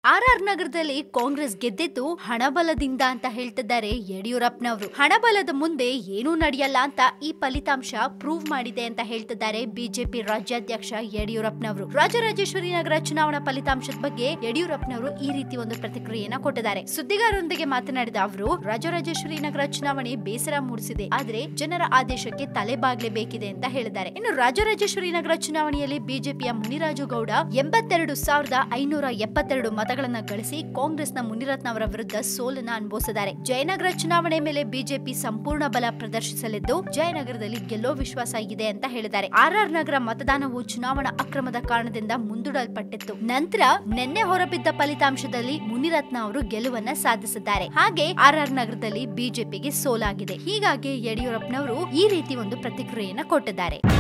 R R ನಗರದಲ್ಲಿ ಕಾಂಗ್ರೆಸ್ ಗೆದ್ದಿದ್ದು ಹಣಬಲದಿಂದ ಅಂತ ಹೇಳ್ತಿದ್ದಾರೆ ಯಡಿಯೂರಪ್ಪನವರು ಹಣಬಲದ ಮುಂದೆ ಏನೂ ನಡೆಯಲ್ಲ ಅಂತ ಈ ಫಲಿತಾಂಶ ಪ್ರೂವ್ ಮಾಡಿದೆ ಅಂತ ಹೇಳ್ತಿದ್ದಾರೆ ಬಿಜೆಪಿ ರಾಜ್ಯಾಧ್ಯಕ್ಷ ಯಡಿಯೂರಪ್ಪನವರು ರಾಜರಾಜೇಶ್ವರಿ ನಗರ ಚುನಾವಣಾ ಫಲಿತಾಂಶದ ಬಗ್ಗೆ ಯಡಿಯೂರಪ್ಪನವರು ಈ ರೀತಿ ಒಂದು ಪ್ರತಿಕ್ರಿಯೆಯನ್ನ ಕೊಟ್ಟಿದ್ದಾರೆ ಸುದ್ದಿಗಾರರೊಂದಿಗೆ ಮಾತನಾಡಿದ ಅವರು ರಾಜರಾಜೇಶ್ವರಿ ನಗರ ಚುನಾವಣೆ ಬೇಸರ ಮೂಡಿಸಿದೆ ಆದ್ರೆ ಜನರ ಆದೇಶಕ್ಕೆ ತಲೆಬಾಗ್ಲೇಬೇಕಿದೆ ಅಂತ ಹೇಳಿದ್ದಾರೆ ಇನ್ನು ರಾಜರಾಜೇಶ್ವರಿ ನಗರ ಚುನಾವಣೆಯಲ್ಲಿ ಬಿಜೆಪಿಯ ಮುನಿರಾಜು ಗೌಡ ಎಂಬತ್ತೆರಡು ಸಾವಿರದ ಐನೂರ ಎಪ್ಪತ್ತೆರಡು ಮತಗಳನ್ನ ಗಳಿಸಿ ಕಾಂಗ್ರೆಸ್ನ ಮುನಿರತ್ನ ಅವರ ವಿರುದ್ಧ ಸೋಲನ್ನ ಅನುಭವಿಸಿದ್ದಾರೆ ಜಯನಗರ ಚುನಾವಣೆ ಮೇಲೆ ಬಿಜೆಪಿ ಸಂಪೂರ್ಣ ಬಲ ಪ್ರದರ್ಶಿಸಲಿದ್ದು ಜಯನಗರದಲ್ಲಿ ಗೆಲ್ಲೋ ವಿಶ್ವಾಸ ಇದೆ ಅಂತ ಹೇಳಿದ್ದಾರೆ ಆರ್ ಆರ್ ನಗರ ಮತದಾನವು ಚುನಾವಣಾ ಅಕ್ರಮದ ಕಾರಣದಿಂದ ಮುಂದೂಡಲ್ಪಟ್ಟಿತ್ತು ನಂತರ ನಿನ್ನೆ ಹೊರಬಿದ್ದ ಫಲಿತಾಂಶದಲ್ಲಿ ಮುನಿರತ್ನ ಅವರು ಗೆಲುವನ್ನ ಸಾಧಿಸಿದ್ದಾರೆ ಹಾಗೆ ಆರ್ ಆರ್ ನಗರದಲ್ಲಿ ಬಿಜೆಪಿಗೆ ಸೋಲಾಗಿದೆ ಹೀಗಾಗಿ ಯಡಿಯೂರಪ್ಪನವರು ಈ ರೀತಿ ಒಂದು ಪ್ರತಿಕ್ರಿಯೆಯನ್ನ ಕೊಟ್ಟಿದ್ದಾರೆ